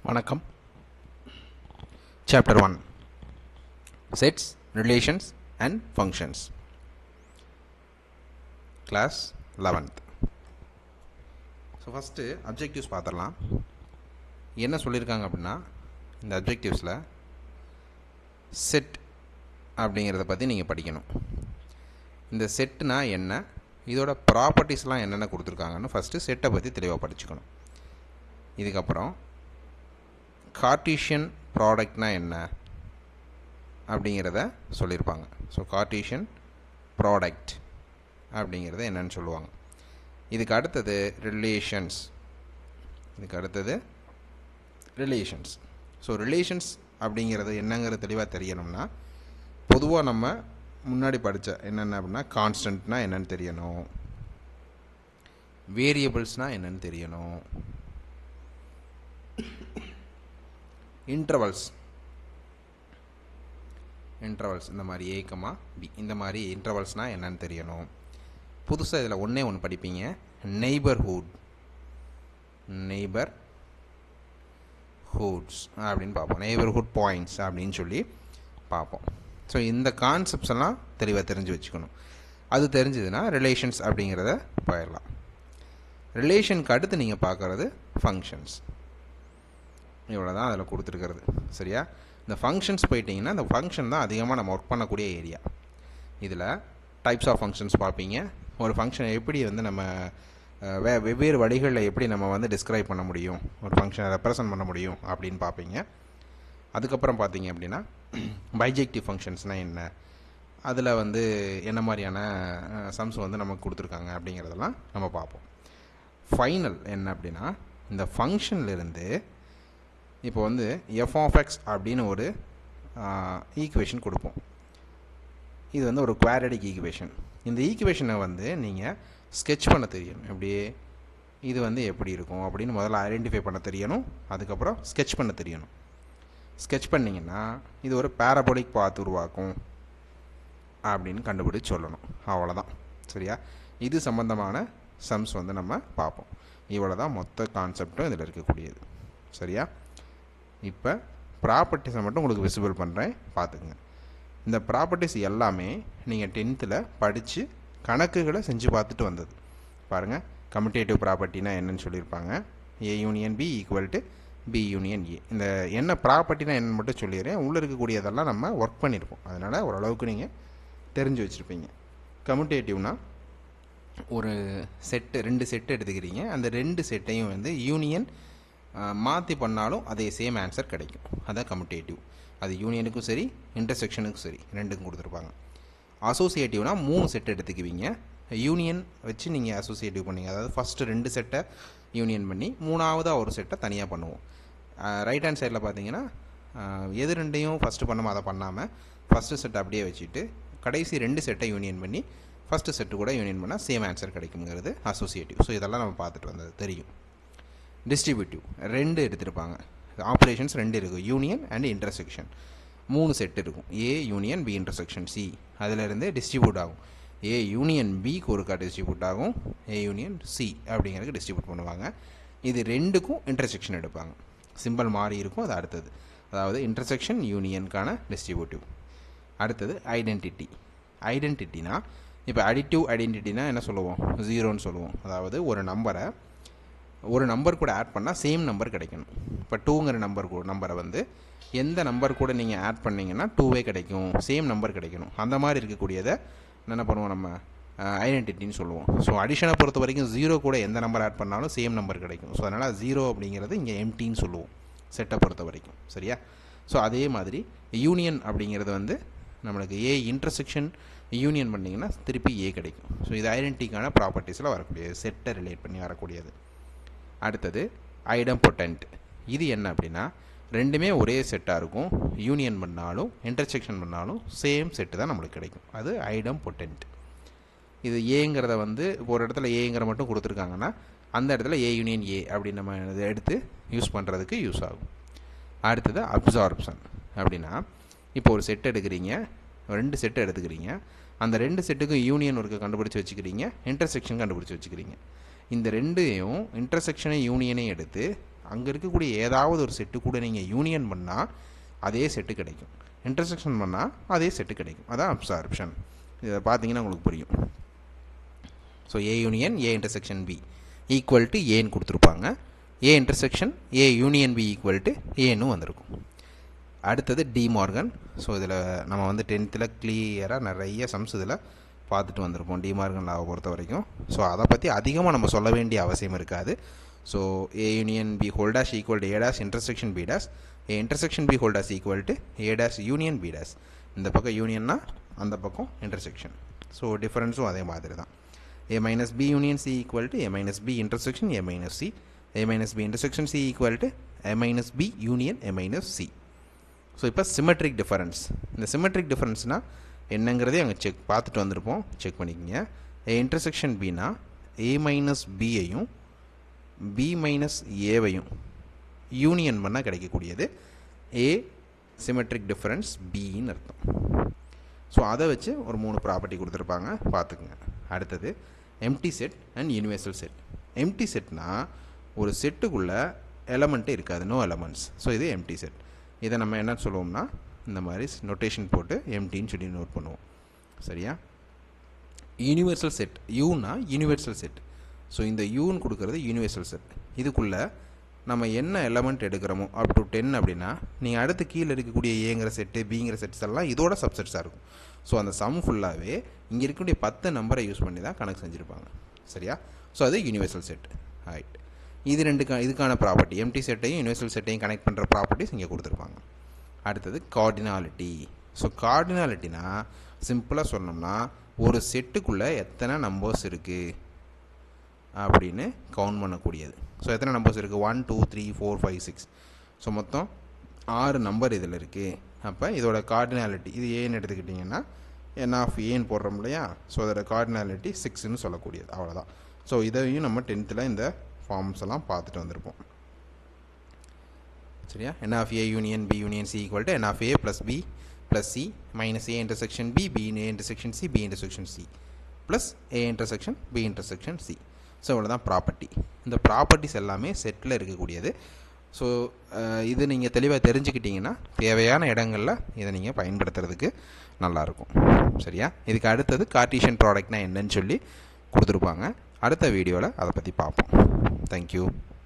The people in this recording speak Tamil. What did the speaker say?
வணக்கம் chapter one sets relations and functions class eleventh so first objectives பார்த்துடலாம் என்ன சொல்லியிருக்காங்க அப்படின்னா இந்த அப்ஜெக்டிவ்ஸில் செட் அப்படிங்கிறத பற்றி நீங்கள் படிக்கணும் இந்த செட்டுனா என்ன இதோட ப்ராப்பர்ட்டிஸ்லாம் என்னென்ன கொடுத்துருக்காங்கன்னு ஃபஸ்ட்டு செட்டை பற்றி தெளிவாக படிச்சுக்கணும் இதுக்கப்புறம் கார்ட்டீஷியன் ப்ராடக்ட்னா என்ன அப்படிங்கிறத சொல்லியிருப்பாங்க ஸோ கார்ட்டீஷியன் ப்ராடக்ட் அப்படிங்கிறத என்னன்னு சொல்லுவாங்க இதுக்கு அடுத்தது ரிலேஷன்ஸ் இதுக்கு அடுத்தது ரிலேஷன்ஸ் ஸோ ரிலேஷன்ஸ் அப்படிங்கிறது என்னங்கிறது தெளிவாக தெரியணும்னா பொதுவாக நம்ம முன்னாடி படித்த என்னென்ன அப்படின்னா கான்ஸ்டன்ட்னா என்னன்னு தெரியணும் வேரியபிள்ஸ்னால் என்னன்னு தெரியணும் இன்டர்வல்ஸ் இன்டர்வல்ஸ் இந்த மாதிரி ஏக்கமா பி இந்த மாதிரி இன்டர்வல்ஸ்னால் என்னன்னு தெரியணும் புதுசாக இதில் ஒன்றே ஒன்று படிப்பீங்க நெய்பர்ஹுட் நெய்பர் ஹூட்ஸ் அப்படின்னு பார்ப்போம் நெய்பர்ஹுட் பாயிண்ட்ஸ் அப்படின்னு சொல்லி பார்ப்போம் ஸோ இந்த கான்செப்ட்ஸ் எல்லாம் தெளிவாக தெரிஞ்சு வச்சுக்கணும் அது தெரிஞ்சதுன்னா ரிலேஷன்ஸ் அப்படிங்கிறத போயிடலாம் ரிலேஷனுக்கு அடுத்து நீங்கள் பார்க்குறது ஃபங்க்ஷன்ஸ் இவ்வளோ தான் அதில் கொடுத்துருக்கிறது சரியா இந்த ஃபங்க்ஷன்ஸ் போயிட்டிங்கன்னா இந்த ஃபங்க்ஷன் தான் அதிகமாக நம்ம ஒர்க் பண்ணக்கூடிய ஏரியா இதில் டைப்ஸ் ஆஃப் ஃபங்க்ஷன்ஸ் பார்ப்பீங்க ஒரு ஃபங்க்ஷனை எப்படி வந்து நம்ம அஹ், வே வெவ்வேறு வழிகளில் எப்படி நம்ம வந்து டிஸ்கிரைப் பண்ண முடியும் ஒரு ஃபங்க்ஷனை ரெப்ரசன்ட் பண்ண முடியும் அப்படின்னு பார்ப்பீங்க அதுக்கப்புறம் பார்த்தீங்க அப்படின்னா பைஜெக்டிவ் ஃபங்க்ஷன்ஸ்னால் என்ன அதில் வந்து என்ன மாதிரியான சம்ஸ் வந்து நமக்கு கொடுத்துருக்காங்க அப்படிங்கிறதெல்லாம் நம்ம பார்ப்போம் ஃபைனல் என்ன அப்படின்னா இந்த ஃபங்க்ஷன்லேருந்து இப்போ வந்து எஃப் ஆஃப் எக்ஸ் அப்படின்னு ஒரு ஈக்குவேஷன் கொடுப்போம் இது வந்து ஒரு குவாரடிக் ஈக்குவேஷன் இந்த ஈக்குவேஷனை வந்து நீங்கள் ஸ்கெட்ச் பண்ண தெரியணும் எப்படியே இது வந்து எப்படி இருக்கும் அப்படின்னு முதல்ல ஐடென்டிஃபை பண்ண தெரியணும் அதுக்கப்புறம் ஸ்கெட்ச் பண்ண தெரியணும் ஸ்கெட்ச் பண்ணிங்கன்னா இது ஒரு பேரபோலிக் பாத் உருவாக்கும் அப்படின்னு கண்டுபிடிச்சு சொல்லணும் அவ்வளோதான் சரியா இது சம்மந்தமான சம்ஸ் வந்து நம்ம பார்ப்போம் இவ்வளோ தான் மொத்த கான்செப்டும் இதில் இருக்கக்கூடியது சரியா இப்போ ப்ராப்பர்ட்டிஸை மட்டும் உங்களுக்கு விசிபிள் பண்ணுறேன் பார்த்துக்குங்க இந்த ப்ராப்பர்ட்டிஸ் எல்லாமே நீங்கள் டென்த்தில் படித்து கணக்குகளை செஞ்சு பார்த்துட்டு வந்தது பாருங்கள் கம்யூட்டேட்டிவ் ப்ராப்பர்ட்டினா என்னன்னு சொல்லியிருப்பாங்க A union B equal to B union A இந்த என்ன ப்ராப்பர்ட்டினா என்னன்னு மட்டும் சொல்லிடுறேன் உள்ளே இருக்கக்கூடியதெல்லாம் நம்ம ஒர்க் பண்ணியிருப்போம் அதனால் ஓரளவுக்கு நீங்கள் தெரிஞ்சு வச்சுருப்பீங்க கம்யூட்டேட்டிவ்னா ஒரு செட்டு ரெண்டு செட்டு எடுத்துக்கிறீங்க அந்த ரெண்டு செட்டையும் வந்து யூனியன் மாற்றி பண்ணாலும் அதே சேம் ஆன்சர் கிடைக்கும் அதான் கம்யூட்டேட்டிவ் அது யூனியனுக்கும் சரி இன்டர்செக்ஷனுக்கும் சரி ரெண்டுக்கும் கொடுத்துருப்பாங்க அசோசியேட்டிவ்னா மூணு செட் எடுத்துக்குவீங்க யூனியன் வச்சு நீங்கள் அசோசியேட்டிவ் பண்ணீங்க அதாவது ஃபஸ்ட்டு ரெண்டு செட்டை யூனியன் பண்ணி மூணாவதாக ஒரு செட்டை தனியாக பண்ணுவோம் ரைட் ஹேண்ட் சைடில் பார்த்தீங்கன்னா அஹ், எது ரெண்டையும் ஃபஸ்ட்டு பண்ணோமோ அதை பண்ணாமல் ஃபஸ்ட்டு செட் அப்படியே வச்சுட்டு கடைசி ரெண்டு செட்டை யூனியன் பண்ணி ஃபஸ்ட்டு செட்டு கூட யூனியன் பண்ணால் சேம் ஆன்சர் கிடைக்குங்கிறது அசோசியேட்டிவ் ஸோ இதெல்லாம் நம்ம பார்த்துட்டு வந்தது தெரியும் டிஸ்ட்ரிபியூட்டிவ் ரெண்டு எடுத்திருப்பாங்க ஆப்ரேஷன்ஸ் ரெண்டு இருக்கும் யூனியன் அண்ட் இன்டர்செக்ஷன் மூணு செட் இருக்கும் A union B intersection C அதிலிருந்து டிஸ்ட்ரிபியூட் ஆகும் ஏ யூனியன் பிக்கு ஒருக்கா டிஸ்ட்ரிபியூட் ஆகும் ஏ யூனியன் சி அப்படிங்கிறதுக்கு டிஸ்ட்ரிபியூட் பண்ணுவாங்க இது ரெண்டுக்கும் இன்டர்செக்ஷன் எடுப்பாங்க சிம்பிள் மாறி இருக்கும் அது அடுத்தது அதாவது இன்டர்செக்ஷன் யூனியனுக்கான டிஸ்ட்ரிபியூட்டிவ் அடுத்தது ஐடென்டிட்டி ஐடென்டிட்டினா இப்போ அடிட்டிவ் ஐடென்டிட்டினா என்ன சொல்லுவோம் ஜீரோன்னு சொல்லுவோம் அதாவது ஒரு நம்பரை ஒரு நம்பர் கூட ஆட் பண்ணால் சேம் நம்பர் கிடைக்கணும் இப்போ டூங்கிற நம்பர் கூட நம்பரை வந்து எந்த நம்பர் கூட நீங்கள் ஆட் பண்ணீங்கன்னா டூவே கிடைக்கும் சேம் நம்பர் கிடைக்கணும் அந்த மாதிரி இருக்கக்கூடியதை என்ன பண்ணுவோம் நம்ம ஐடென்டிட்டின்னு சொல்லுவோம் ஸோ அடிஷனை பொறுத்த வரைக்கும் ஜீரோ கூட எந்த நம்பர் ஆட் பண்ணாலும் சேம் நம்பர் கிடைக்கும் ஸோ அதனால் ஜீரோ அப்படிங்கிறது இங்கே எம்டின்னு சொல்லுவோம் செட்டை பொறுத்த வரைக்கும் சரியா ஸோ அதே மாதிரி யூனியன் அப்படிங்கிறது வந்து நம்மளுக்கு ஏ இன்டர்செக்ஷன் யூனியன் பண்ணிங்கன்னா திருப்பி ஏ கிடைக்கும் ஸோ இது ஐடென்டிக்கான ப்ராப்பர்ட்டிஸில் வரக்கூடியது செட்டை ரிலேட் பண்ணி வரக்கூடியது அடுத்தது ஐடம் பொட்டன்ட் இது என்ன அப்படின்னா ரெண்டுமே ஒரே செட்டாக இருக்கும் யூனியன் பண்ணாலும் இன்டர்செக்ஷன் பண்ணாலும் சேம் செட்டு தான் நம்மளுக்கு கிடைக்கும் அது ஐடம் பொட்டன்ட் இது ஏங்கிறத வந்து இப்போ ஒரு இடத்துல ஏங்கிற மட்டும் கொடுத்துருக்காங்கன்னா அந்த இடத்துல ஏ யூனியன் ஏ அப்படின்னு நம்ம இதை எடுத்து யூஸ் பண்ணுறதுக்கு யூஸ் ஆகும் அடுத்தது அப்சார்ப்ஷன் அப்படின்னா இப்போ ஒரு செட் எடுக்கிறீங்க ரெண்டு செட்டு எடுத்துக்கிறீங்க அந்த ரெண்டு செட்டுக்கும் யூனியன் ஒர்க்கு கண்டுபிடிச்சி வச்சுக்கிறீங்க இன்டர்செக்ஷன் கண்டுபிடிச்சி வச்சுக்கிறீங்க இந்த ரெண்டையும் இன்டர்செக்ஷனை யூனியனையும் எடுத்து அங்கே இருக்கக்கூடிய ஏதாவது ஒரு செட்டு கூட நீங்கள் யூனியன் பண்ணால் அதே செட்டு கிடைக்கும் இன்டர்செக்ஷன் பண்ணால் அதே செட்டு கிடைக்கும் அதான் அப்சார்ப்ஷன் இதை பார்த்தீங்கன்னா உங்களுக்கு புரியும் so A union A intersection B equal to ஏன்னு கொடுத்துருப்பாங்க A intersection A union B equal to ஏன்னு வந்திருக்கும் அடுத்தது டி மார்கன் ஸோ இதில் நம்ம வந்து டென்த்தில் கிளியராக நிறைய சம்ஸ் இதில் பார்த்துட்டு வந்திருப்போம் டி மார்கன் லாவை பொறுத்த வரைக்கும் ஸோ அதை பற்றி அதிகமாக நம்ம சொல்ல வேண்டிய அவசியம் இருக்காது so A union B whole dash equal to A dash intersection B dash A intersection B whole dash equal to A dash union B dash இந்த பக்கம் யூனியன்னா அந்த பக்கம் இன்டர்செக்ஷன் ஸோ டிஃபரன்ஸும் அதே மாதிரி தான் a minus b union c equal to a minus b intersection a minus c a minus b intersection c equal to a minus b union a minus c so இப்போ சிமெட்ரிக் டிஃபரன்ஸ் இந்த சிமெட்ரிக் டிஃபரன்ஸ்னால் என்னங்கிறதே அங்கே செக் பார்த்துட்டு வந்திருப்போம் செக் பண்ணிக்கோங்க ஏ இன்டர்செக்ஷன் பினா ஏ மைனஸ் பியையும் பி மைனஸ் ஏவையும் யூனியன் பண்ணால் கிடைக்கக்கூடியது ஏ சிமெட்ரிக் டிஃபரன்ஸ் பின்னு அர்த்தம் ஸோ அதை வச்சு ஒரு மூணு ப்ராப்பர்ட்டி கொடுத்துருப்பாங்க பார்த்துக்குங்க அடுத்தது empty set and universal set empty செட்னா ஒரு செட்டுக்குள்ளே எலமெண்ட்டே இருக்காது நோ எலமெண்ட்ஸ் ஸோ இது எம்டி செட் இதை நம்ம என்ன சொல்லுவோம்னா இந்த மாதிரி நொட்டேஷன் போட்டு எம்டின்னு சொல்லி நோட் பண்ணுவோம் சரியா யூனிவர்சல் செட் யூனா யூனிவர்சல் செட் ஸோ இந்த யூன்னு கொடுக்குறது யூனிவர்சல் செட் இதுக்குள்ளே நம்ம என்ன எலமெண்ட் எடுக்கிறோமோ அப் டு டென் அப்படின்னா நீங்கள் அடுத்து கீழே இருக்கக்கூடிய ஏங்கிற செட்டு பிங்கிற செட்ஸ் எல்லாம் இதோட சப்செட்ஸாக இருக்கும் ஸோ அந்த சம் ஃபுல்லாகவே இங்கே இருக்கக்கூடிய பத்து நம்பரை யூஸ் பண்ணி தான் கணக்கு செஞ்சுருப்பாங்க சரியா ஸோ அது யூனிவர்சல் செட் ரைட் இது ரெண்டுக்கா இதுக்கான ப்ராப்பர்ட்டி எம்டி செட்டையும் யூனிவர்சல் செட்டையும் கனெக்ட் பண்ணுற ப்ராப்பர்ட்டிஸ் இங்கே கொடுத்துருப்பாங்க அடுத்தது கார்டினாலிட்டி ஸோ கார்டினாலிட்டினா சிம்பிளாக சொன்னோம்னா ஒரு செட்டுக்குள்ளே எத்தனை நம்பர்ஸ் இருக்குது அப்படின்னு கவுண்ட் பண்ணக்கூடியது ஸோ எத்தனை நம்பர்ஸ் இருக்குது one two three four five six so மொத்தம் ஆறு நம்பர் இதில் இருக்குது அப்போ இதோட கார்டினாலிட்டி இது ஏன்னு எடுத்துக்கிட்டிங்கன்னா என் ஆஃப் ஏன்னு போடுறோம் இல்லையா ஸோ அதோட கார்டினாலிட்டி சிக்ஸ்னு சொல்லக்கூடியது அவ்வளோதான் ஸோ இதையும் நம்ம டென்த்தில் இந்த ஃபார்ம்ஸ் எல்லாம் பார்த்துட்டு வந்திருப்போம் சரியா n of A union B union C equal to n of A plus B plus C minus A intersection B B A intersection C B intersection C plus A intersection B intersection C so இவ்வளோ தான் ப்ராப்பர்ட்டி இந்த ப்ராப்பர்ட்டிஸ் எல்லாமே செட்டில் இருக்கக்கூடியது ஸோ இது நீங்கள் தெளிவாக தெரிஞ்சுக்கிட்டிங்கன்னா தேவையான இடங்களில் இதை நீங்கள் பயன்படுத்துறதுக்கு நல்லாயிருக்கும் சரியா இதுக்கு அடுத்தது கார்டீஷியன் ப்ராடக்ட்னா என்னன்னு சொல்லி கொடுத்துருப்பாங்க அடுத்த வீடியோவில் அதை பற்றி பார்ப்போம் தேங்க்யூ